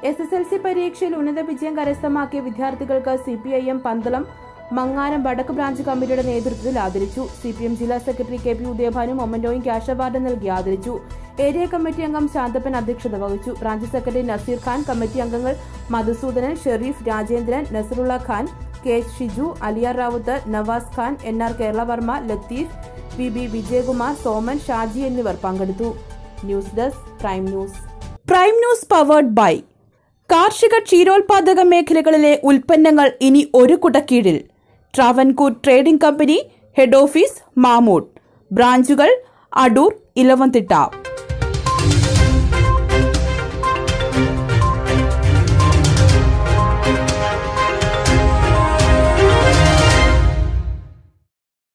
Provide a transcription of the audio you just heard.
S S L C പരീക്ഷയിൽ ഉന്നത വിജയം കരസ്ഥമാക്കിയ വിദ്യാർത്ഥികൾക്ക് C P I M Pandalam Mangaram വടക്ക് ബ്രാഞ്ച് കമ്മിറ്റിയുടെ നേതൃത്വത്തിൽ ആദരിച്ചു സി പി എം ജില്ലാ സെക്രട്ടറി കെ പി ഉദയഭാനു മൊമന്റോയും ക്യാഷ് അവാർഡ് നൽകി ആദരിച്ചു ഏരിയ കമ്മിറ്റി അംഗം ശാന്തപ്പൻ അധ്യക്ഷത വഹിച്ചു branch secretary Naseer Khan committee അംഗങ്ങൾ Madhusoodanan Shereef Rajendran Nasarulla Khan K Shiju Aliyar Ravuth Navas Khan N R Keralavarma Latheef P B Vijayakumar Soman Shaji എന്നിവർ പങ്കെടുത്തു news desk prime news prime news powered by കാർഷിക ക്ഷീരോത്പാദക മേഖലകളിലെ ഉൽപ്പന്നങ്ങൾ ഇനി ഒരു കുടക്കീഴിൽ Travancore trading company head office Mamood ബ്രാഞ്ചുകൾ അടൂർ ഇലവന്തിട്ട